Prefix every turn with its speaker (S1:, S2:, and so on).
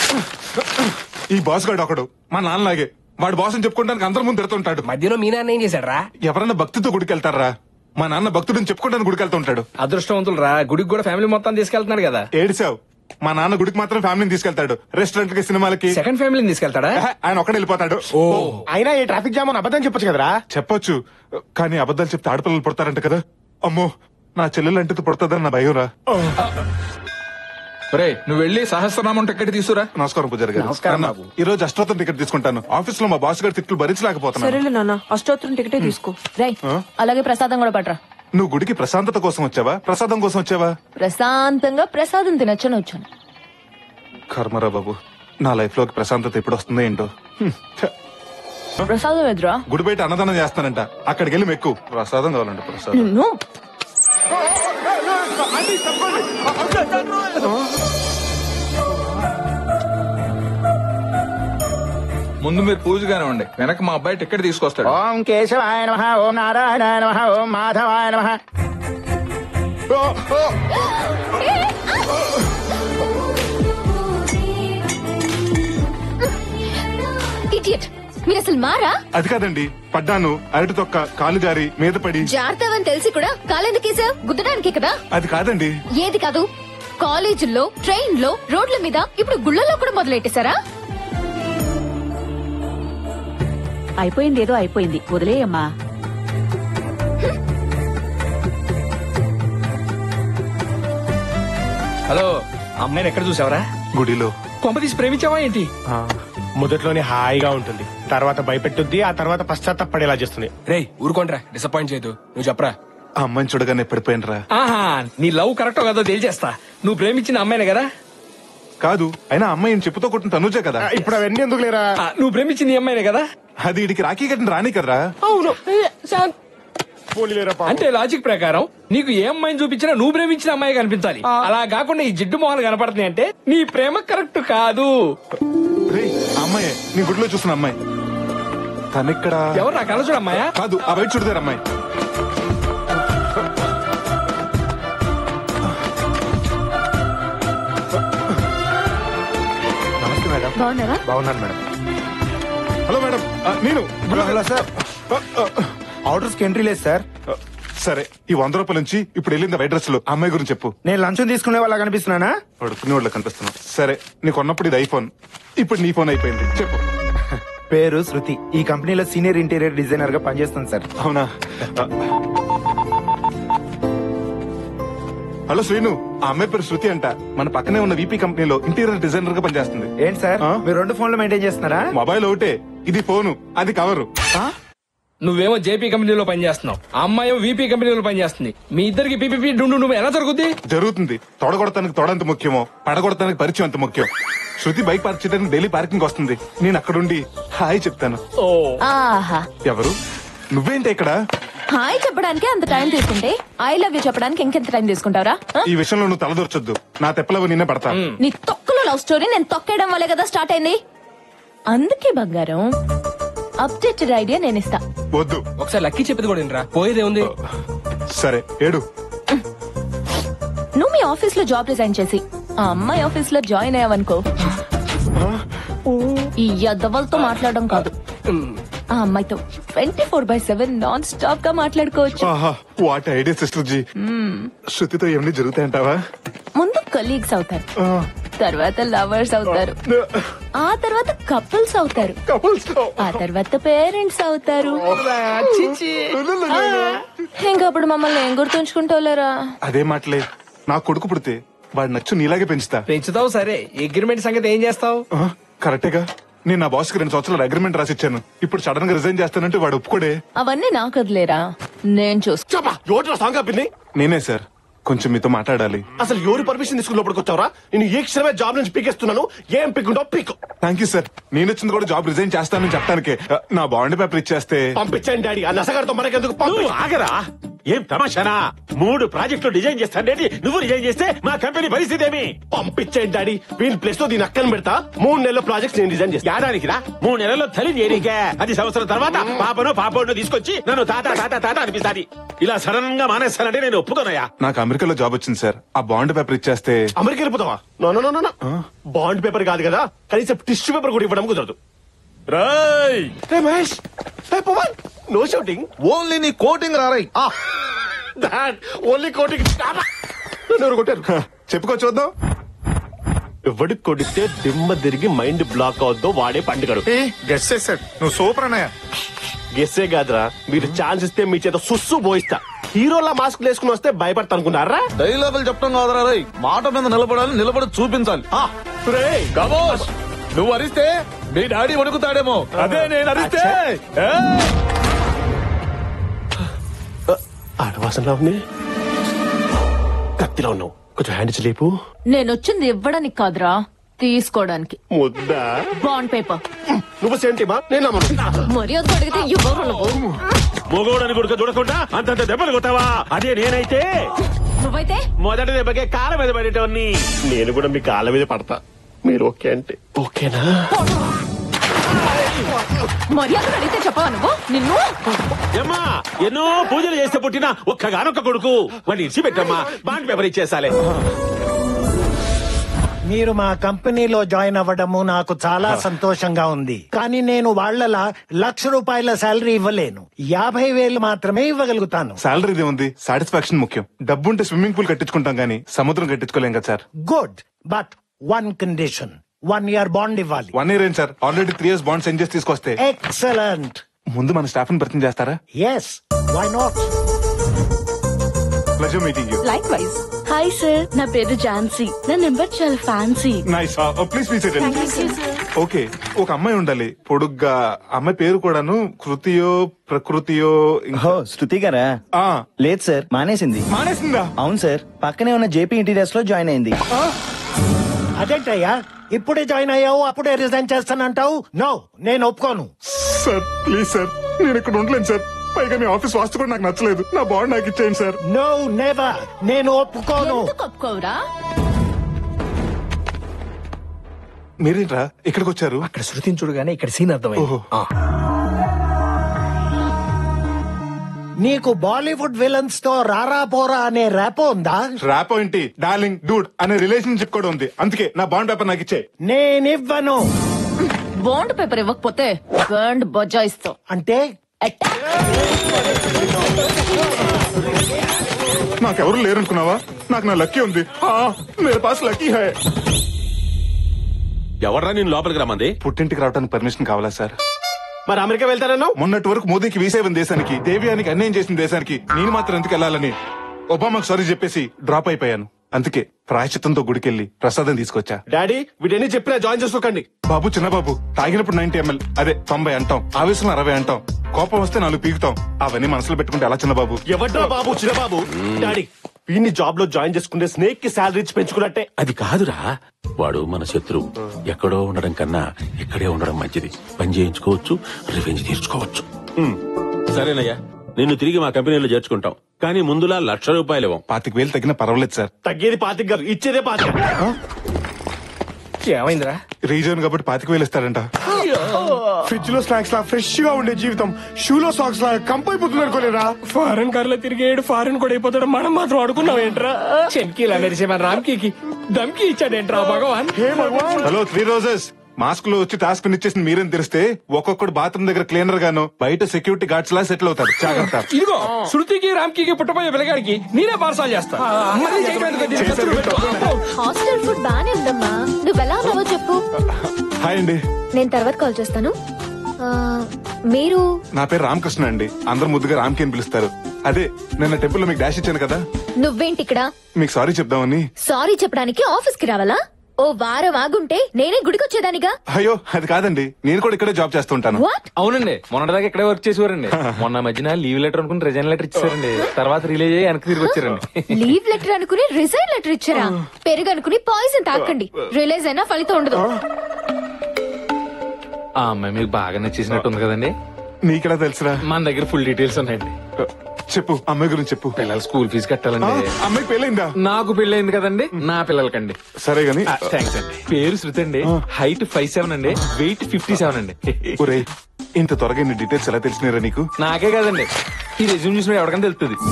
S1: ఈ బాస్ గాడు ఒకడు మా నాన్నలాగే వాడు బాస్ అని చెప్పుకోవడానికి అందరి ముందు తిడుతుంటాడు
S2: మధ్యలో మీ నాన్న ఏం చేశాడు రా
S1: ఎవరన్నా భక్తితో గుడికి వెళ్తారా మా నాన్న భక్తుడిని చెప్పుకోవడానికి గుడికి వెళ్తుంటాడు
S2: అదృష్టవంతులు రా గుడికి కూడా ఫ్యామిలీ మొత్తం తీసుకెళ్తున్నాడు కదా
S1: ఏడిసావు మా నాన్న గుడికి మాత్రం ఫ్యామిలీని తీసుకెళ్తాడు రెస్టారెంట్ కి సినిమాలకి
S2: సెకండ్ ఫ్యామిలీని తీసుకెళ్తాడా
S1: ఆహా, ఆయన ఒక్కడే వెళ్ళిపోతాడు
S2: ఓ
S3: అయినా ఈ ట్రాఫిక్ జామ్ అని అబద్ధం చెప్పొచ్చు కదరా
S1: చెప్పొచ్చు కానీ అబద్ధాలు చెప్తే ఆడపిల్లలు పుడతారంట కదా అమ్మో నా చెల్లెలు అంటే పుడతాదని నా భయం రా
S4: రే నువ్వు వెళ్ళి సహస్రనామం టికెట్ తీసుకురా
S1: నమస్కారం పూజారి గారు
S2: నమస్కారం
S1: నాన్న,
S2: బాబు.
S1: ఈ రోజు అష్టోత్తరం టికెట్ తీసుకుంటాను ఆఫీస్ లో మా బాస్ గారి తిట్లు భరించలేకపోతున్నాను
S5: సరేలే నాన్న అష్టోత్తరం టికెటే తీసుకో
S6: రై అలాగే ప్రసాదం కూడా పట్రా
S1: నువ్వు గుడికి ప్రశాంతత కోసం వచ్చావా ప్రసాదం కోసం వచ్చావా
S6: ప్రశాంతంగా ప్రసాదం తినొచ్చని వచ్చాను
S1: కర్మరా బాబు నా లైఫ్ లోకి ప్రశాంతత ఎప్పుడు వస్తుందో ఏంటో హ్మ్. ఛ.
S6: ప్రసాదం ఎదురా
S1: గుడి బయట అన్నదానం చేస్తానంట అక్కడికి వెళ్ళి మెక్కు ప్రసాదం కావాలంట ప్రసాదం
S6: నిన్ను
S4: ముందు మీరు పూజగానే ఉండి వెనక మా అబ్బాయి టికెట్ తీసుకొస్తాడు
S3: ఓం కేశవాయ నమ ఓం నారాయణాయ నమ ఓం మాధవాయ నమ
S7: ఇడియట్ మీరు అసలు మారా
S1: అది కాదండి పడ్డాను అరటి తొక్క కాలు జారి మీద పడి
S7: జాగ్రత్తవని తెలిసి కూడా కాలెందుకేసావు గుద్దడానికే కదా
S1: అది కాదండి
S7: ఏది కాదు కాలేజీల్లో ట్రైన్ లో రోడ్ల మీద ఇప్పుడు గుళ్ళలో కూడా మొదలెట్టేశారా
S5: అయిపోయింది ఏదో అయిపోయింది వదిలేయమ్మా
S2: హలో అమ్మాయిని ఎక్కడ చూసావరా
S1: గుడిలో
S2: కొంప తీసి ప్రేమించావా ఏంటి
S3: మొదట్లోనే హాయిగా ఉంటుంది తర్వాత భయపెట్టుద్ది ఆ తర్వాత పశ్చాత్తపడేలా చేస్తుంది
S2: రేయ్ ఊరుకోండిరా డిసప్పాయింట్ చేయదు నువ్వు చెప్పరా
S1: ఆ అమ్మాయిని చూడగానే పడిపోయినరా
S2: ఆహా నీ లవ్ కరెక్టో కాదో తేల్చేస్తా నువ్వు ప్రేమించిన అమ్మాయినే కదా
S1: కాదు అయినా అమ్మాయిని చెప్పుతో కొట్టిన తనుజే కదా
S3: ఇప్పుడు అవన్నీ ఎందుకు లేరా
S2: ఆ, నువ్వు ప్రేమించిన ఈ అమ్మాయినే కదా
S1: అది ఇడికి రాఖీ కట్టిన రాని కదరా
S2: అవును
S3: పోనీలేరా పాపం.
S2: అంటే లాజిక్ ప్రకారం నీకు ఏ అమ్మాయిని చూపించినా నువ్వు ప్రేమించిన అమ్మాయి కనిపించాలి అలా కాకుండా ఈ జిడ్డు మొహాలు కనపడుతున్నాయి అంటే నీ ప్రేమ కరెక్ట్ కాదు
S1: రేయ్, ఆ అమ్మాయే నీ గుడిలో చూసిన అమ్మాయి తనిక్కడ
S2: ఎవరు నా కళ్ళ చూడు అమ్మాయా
S1: కాదు ఆ బయట చూడదారు అమ్మాయి
S3: నమస్తే మేడం
S7: బాగున్నారా
S3: బాగున్నాను మేడం
S1: హలో మేడం ఆ, నేను
S3: హలో హలో సార్
S1: ఆ, ఆ,
S3: ఆర్డర్స్ కి ఎంట్రీ లేదు సార్
S1: ఆ, సరే ఈ వంద రూపాయల నుంచి ఇప్పుడు వెళ్ళింది వైట్ డ్రెస్ లో ఆ అమ్మాయి గురించి చెప్పు
S3: నేను లంచం తీసుకునే వాళ్ళ కనిపిస్తున్నానా
S1: పడుకునే వాళ్ళకి కనిపిస్తున్నావు సరే నీకు ఉన్నప్పుడు ఇది ఐఫోన్ ఇప్పుడు నీ ఫోన్ అయిపోయింది చెప్పు
S3: పేరు శృతి ఈ కంపెనీలో సీనియర్ ఇంటీరియర్ డిజైనర్ గా పనిచేస్తుంది సార్
S1: అవునా ఆ. హలో శ్రీను ఆ అమ్మాయి పేరు శృతి అంట మన పక్కనే ఉన్న వీపీ కంపెనీలో ఇంటీరియర్ డిజైనర్ గా పనిచేస్తుంది
S3: ఏంటి సార్
S1: ఆ?
S3: మీరు రెండు ఫోన్లు మెయింటైన్ చేస్తున్నారా
S1: మొబైల్ ఒకటే ఇది ఫోను అది కవరు
S2: నువ్వేమో జేపీ కంపెనీలో పనిచేస్తున్నావు ఆ అమ్మాయి వీపీ కంపెనీలో పనిచేస్తుంది మీ ఇద్దరికి పీపీపీ డుండు నువ్వు ఎలా జరుగుద్ది
S1: జరుగుతుంది తొడగొడతానికి తొడంత ముఖ్యమో పడగొడతానికి పరిచయం అంత ముఖ్యం శృతి బైక్ పార్క్ చేయడానికి డైలీ పార్కింగ్ వస్తుంది నేను అక్కడుండి హాయ్ చెప్తాను
S2: ఓ
S6: ఆహా
S1: ఎవరు నువ్వేంటి ఇక్కడ
S6: హాయ్ చెప్పడానికి అంత టైం తీసుకుంటే ఐ లవ్ యూ చెప్పడానికి ఇంకెంత టైం తీసుకుంటావరా
S1: ఈ విషయంలో నువ్వు తలదొరచొద్దు నా తెప్పలవి నిన్నే పడతా
S6: నీ తొక్కులో లవ్ స్టోరీ నేను తొక్కేయడం వల్లే కదా స్టార్ట్ అయింది అందుకే బంగారం అప్డేటెడ్ ఐడియా నేను ఇస్తా
S1: వద్దు
S2: ఒకసారి లక్కీ చెప్పేది కూడా వినరా పోయేదే ఉంది
S1: సరే ఏడు
S6: నువ్వు మీ ఆఫీస్ లో జాబ్ రిజైన్ చేసి ఆ అమ్మాయి ఆఫీస్ లో జాయిన్ అయ్యావనుకో ఈ యద్దవలతో మాట్లాడడం కాదు ఆ అమ్మాయితో twenty four by seven non stop గా మాట్లాడుకోవచ్చు
S1: ఆహా వాట్ ఐడియా సిస్టర్ జీ శృతితో ఏమని జరుగుతాయంటావా
S6: ముందు కలీగ్స్ అవుతారు తర్వాత లవర్స్ అవుతారు ఆ తర్వాత కపుల్స్ అవుతారు ఆ తర్వాత పేరెంట్స్ అవుతారు ఇంకప్పుడు మమ్మల్ని ఏం గుర్తుంచుకుంటావులేరా
S1: అదే మాటలే నా కొడుకు పుడితే వాడు నచ్చు నీలాగే పెంచుతా
S2: పెంచుతావు సరే అగ్రిమెంట్ సంగతి ఏం చేస్తావు
S1: ఆ, కరెక్టేగా నేను నా బాస్ కి రెండు సంవత్సరాలు అగ్రిమెంట్ రాసిచ్చాను ఇప్పుడు సడన్ గా రిజైన్ చేస్తానంటే వాడు ఒప్పుకోడే
S6: అవన్నీ నాకు వదిలేరా నేను చూస్తా
S3: ఎవరు సాంగ్ ఆపింది
S1: నేనే సార్ కొంచెం మీతో మాట్లాడాలి
S3: అసలు ఎవరు పర్మిషన్ తీసుకుని లోపలికి వచ్చావరా నేను ఏ క్షణమే జాబ్ నుంచి పీకేస్తున్నాను ఏం పిక్కుంటావు పిక్
S1: థ్యాంక్ యూ సార్ నేను వచ్చింది కూడా జాబ్ రిజైన్ చేస్తానని చెప్పడానికే ఆ, నా బాండ్ పేపర్ ఇచ్చేస్తే
S3: పంపించండి డాడీ ఆ నసగారితో మనకెందుకు పంపి ఆగరా
S8: ఏం తమాషానా మూడు ప్రాజెక్టులు డిజైన్ చేస్తాండేటి నువ్వు డిజైన్ చేస్తే మా కంపెనీ పరిస్థితి ఏమి
S3: పంపించేయండి డాడీ వీళ్ళ ప్లేస్ లో దీని అక్కని పెడతా మూడు నెలల ప్రాజెక్ట్స్ నేను డిజైన్ చేస్తా
S8: ఏడాదికి రా మూడు నెలల్లో తల్లి చేయడానికే అది సంవత్సరం తర్వాత పాపను పాపను తీసుకొచ్చి నన్ను తాత తాత తాత అనిపిస్తాది ఇలా సడన్ గా మానేస్తానంటే నేను ఒప్పుకోనయ్యా
S1: నాకు అమెరికాలో జాబ్ వచ్చింది సార్ ఆ బాండ్ పేపర్ ఇచ్చేస్తే
S3: అమెరికా వెళ్ళిపోతావా no no no no bond paper కాదు కదా కనీసం టిష్యూ పేపర్ కూడా ఇవ్వడం కుదరదు
S8: రాయ్
S3: రే మహేష్ రే పవన్ నో షౌటింగ్
S9: ఓన్లీ నీ కోటింగ్ రారై
S3: దాట్ ఓన్లీ కోటింగ్ నన్ను ఎవరు కొట్టారు
S1: హ, చెప్పుకో చూద్దాం
S3: ఎవడు కొడితే దిమ్మ తిరిగి మైండ్ బ్లాక్ అవుద్దో వాడే పండుగడు
S1: గెస్ చేశాడు నువ్వు సూపర్ అన్నయ్య
S3: గెస్సే కాదురా మీరు ఛాన్స్ ఇస్తే మీ చేత సుస్సు పోయిస్తా హీరోలా మాస్క్ వేసుకుని వస్తే భయపడతా అనుకున్నారా
S9: డైలాగులు చెప్పడం కాదురా రై మాట మీద నిలబడాలి నిలబడి చూపించాలి ఆ,
S4: కమోష్ నువ్వు అరిస్తే మీ డాడీ వణుకుతాడేమో అదే నేను అరిస్తే ఏయ్!
S3: ఆడవాసనలో ఉంది కత్తిలో ఉన్నావు కొంచెం హ్యాండ్ లేపు
S6: నేను వచ్చింది ఇవ్వడానికి కాదురా తీసుకోవడానికి
S3: ముద్దా
S6: బాండ్ పేపర్
S3: నువ్వు సేంటిమా నేను నమ్మను
S6: మర్యాద అడిగితే ఇవ్వరు నువ్వు
S8: మొగోడని కొడుక చూడకుండా అంతంత దెబ్బలు కొట్టావా అదే నేనైతే
S6: నువ్వైతే
S8: మొదటి దెబ్బకే కాళ్ళ మీద పడేటోన్ని
S3: నేను కూడా మీ కాళ్ళ మీద పడతా మీరు ఓకే అంటే ఓకేనా
S6: మర్యాద అడిగితే చెప్పవా నువ్వు నిన్ను
S8: ఏమ్మా ఎన్నో పూజలు చేస్తే పుట్టిన ఒక్కగానొక్క కొడుకు వాడిని ఇచ్చి పెట్టమ్మా బాండ్ పేపర్ ఇచ్చేసాలే
S10: మీరు మా కంపెనీలో జాయిన్ అవ్వడము నాకు చాలా సంతోషంగా ఉంది కానీ నేను వాళ్ళలా లక్ష రూపాయల శాలరీ ఇవ్వలేను యాభై వేలు మాత్రమే ఇవ్వగలుగుతాను
S1: శాలరీ ఉంది సాటిస్ఫాక్షన్ ముఖ్యం డబ్బు ఉంటే స్విమ్మింగ్ పూల్ కట్టించుకుంటాం గానీ సముద్రం కట్టించుకోలేం కదా sir
S10: good but one condition one year bond ఇవ్వాలి
S1: వన్ ఇయర్ ఏం sir already three years bond send చేసి తీసుకొస్తే
S10: ఎక్సలెంట్
S1: ముందు మన స్టాఫ్ ని పరిచయం చేస్తారా
S10: yes why not
S1: pleasure meeting you
S5: likewise
S7: hi sir నా పేరు ఝాన్సీ నా నెంబర్ చాలా fancy
S1: nice please please okay ఒక అమ్మాయి ఉండాలి పొడుగ్గా అమ్మాయి పేరు కూడాను కృతియో ప్రకృతియో ఇంకా-
S9: శృతి గారా
S1: ఆ,
S9: లేదు సార్ మానేసింది
S1: మానేసిందా
S9: అవును సార్ పక్కనే ఉన్న జేపీ ఇంటీరియర్స్ లో జాయిన్ అయింది
S10: అదేంటయ్యా ఇప్పుడే జాయిన్ అయ్యావు అప్పుడే రిజైన్ చేస్తానంటావు నో నేను ఒప్పుకోను
S1: సార్ ప్లీజ్ సార్ నేను ఇక్కడ ఉండలేను సార్ పైగా మీ ఆఫీస్ వాస్తు కూడా నాకు నచ్చలేదు నా బాండ్ నాకు ఇచ్చేయండి సార్
S10: నో నెవర్ నేను ఒప్పుకోను
S6: ఎందుకు ఒప్పుకోవురా
S1: మీరేంట్రా ఇక్కడికి వచ్చారు
S2: అక్కడ శృతిని చూడగానే ఇక్కడ సీన్ అర్థమైంది
S1: ఓహో.
S2: ఆ.
S10: నీకు బాలీవుడ్ విలన్స్ తో రారా పోరా అనే ర్యాపో ఉందా
S1: ర్యాప్ ఏంటి డార్లింగ్ డూడ్ అనే రిలేషన్షిప్ కూడా ఉంది అందుకే నా బాండ్ పేపర్ నాకు ఇచ్చే
S10: నేనివ్వను
S6: బాండ్ పేపర్ ఇవ్వకపోతే బాండ్ బజాయిస్తావు
S10: అంటే
S1: నాకెవరు లేరనుకున్నావా నాకు నా లక్కీ ఉంది ఆ, మేరే పాస్ లక్కీ హై
S8: ఎవడరా నేను లోపలికి రమ్మంది
S1: పుట్టింటికి రావడానికి పర్మిషన్ కావాలా సార్
S3: మరి అమెరికా వెళ్తారన్నావు
S1: మొన్నటి వరకు మోదీకి వీసేవన్ దేశానికి దేవ్యానికి అన్యాయం చేసిన దేశానికి నేను మాత్రం ఎందుకు వెళ్ళాలని ఒబామాకు సారీ చెప్పేసి డ్రాప్ అయిపోయాను అందుకే ప్రాయశ్చిత్తంతో గుడికెళ్ళి ప్రసాదం తీసుకొచ్చా
S3: డాడీ వీటన్ని చెప్పినా జాయిన్ చేసుకోకండి
S1: బాబు చిన్న బాబు తాగినప్పుడు నైన్టీ ఎంఎల్ అదే తొంభై అంటాం ఆవేశం అరవై అంటాం కోపం వస్తే నాలుగు పీకుతాం అవన్నీ మనసులో పెట్టుకుంటే ఎలా చిన్న బాబు
S3: ఎవడ్రా బాబు చిన్న బాబు డాడీ వీడిని జాబ్ లో జాయిన్ చేసుకుంటే స్నేక్ కి శాలరీ ఇచ్చి పెంచుకున్నట్టే
S8: అది కాదురా వాడు మన శత్రువు ఎక్కడో ఉండడం కన్నా ఇక్కడే ఉండడం మంచిది పని చేయించుకోవచ్చు రివెంజ్ తీర్చుకోవచ్చు సరేనయ్యా నిన్ను తిరిగి మా కంపెనీలో చేర్చుకుంటాం కానీ ముందులా లక్ష రూపాయలు ఇవ్వం
S1: పాతిక వేలు తగ్గినా పర్వాలేదు సార్
S3: తగ్గేది పాతిక గారు ఇచ్చేదే పాతిక
S2: ఏమైందిరా
S1: రీజన్ కాబట్టి పాతిక వేలు ఇస్తారంట
S3: ఫ్రిడ్జ్ లో స్నాక్స్ లా ఫ్రెష్ గా ఉండే జీవితం షూలో సాక్స్ లా కంపైపోతుంది అనుకోలేరా
S2: ఫారెన్ కార్ లో తిరిగేడు ఫారెన్ కూడా అయిపోతాడు మనం మాత్రం అడుకున్నాం ఏంట్రా చెన్కీలా మెరిసే మన రామ్కీకి దమ్కి ఇచ్చాడేంట్రా భగవాన్
S3: హే భగవాన్
S1: హలో త్రీ రోజెస్ మాస్క్ లో వచ్చి టాస్క్ ఇచ్చేసింది మీరేం తెలిస్తే ఒక్కొక్కడు బాత్రూమ్ దగ్గర క్లీనర్ గాను బయట సెక్యూరిటీ గార్డ్స్ లా సెటిల్ అవుతారు జాగ్రత్త
S2: ఇదిగో శృతికి రామ్కి పుట్టపోయే పిల్లగాడికి నేనే పార్సల్ చేస్తా మళ్ళీ చేయడం ఎందుకు? దీనికి ఖర్చులు పెట్టు.
S7: హాస్టల్ ఫుడ్ బానే ఉందమ్మా నువ్వు ఎలా ఉన్నావో చెప్పు
S1: హాయ్ అండి
S7: నేను తర్వాత కాల్ చేస్తాను ఆ, మీరు
S1: నా పేరు రామకృష్ణ అండి అందరు ముద్దుగా రామ్కి అని పిలుస్తారు అదే నిన్న టెంపుల్ లో మీకు డాష్ ఇచ్చాను కదా
S7: నువ్వేంటి ఇక్కడ
S1: మీకు సారీ చెప్దామని
S7: సారీ చెప్పడానికి ఆఫీస్ కి రావాలా ఓ వారం ఆగుంటే నేనే గుడికి వచ్చేదానిగా
S1: అయ్యో అది కాదండి నేను కూడా ఇక్కడే జాబ్ చేస్తుంటాను
S7: వాట్
S4: అవునండి మొన్నటిదాకా ఇక్కడే వర్క్ చేసేవారండి మొన్న మధ్యన లీవ్ లెటర్ అనుకుని రిజైన్ లెటర్ ఇచ్చారండి తర్వాత రిలీజ్ అయ్యి వెనక్కి తిరిగి వచ్చారండి
S7: లీవ్ లెటర్ అనుకుని రిజైన్ లెటర్ ఇచ్చారా పెరుగు అనుకుని పాయిజన్ తాకండి రిలీజ్ అయినా ఫలితం ఉండదు
S4: ఆ అమ్మాయి మీకు బాగా నచ్చేసినట్టు ఉంది కదండి
S1: నీకెలా తెలుసురా
S4: మన దగ్గర ఫుల్ డీటెయిల్స్ ఉన్నాయండి
S1: చెప్పు అమ్మాయి గురించి చెప్పు
S4: పిల్లల స్కూల్ ఫీజు
S1: ఆ,
S4: కట్టాలండి
S1: అమ్మాయి పెళ్ళైందా
S4: నాకు పెళ్ళైంది కదండి నా పిల్లలకండి
S1: సరే గాని
S4: థ్యాంక్స్ అండి పేరు శృతి అండి హైట్ ఫైవ్ సెవెన్ అండి వెయిట్ ఫిఫ్టీ సెవెన్ అండి
S1: ఒరేయ్ ఇంత త్వరగా ఇన్ని డీటెయిల్స్ ఎలా తెలిసినారా నీకు
S4: నాకే కదండి ఈ రెజ్యూమ్ చూసిన ఎవరికైనా తెలుస్తుంది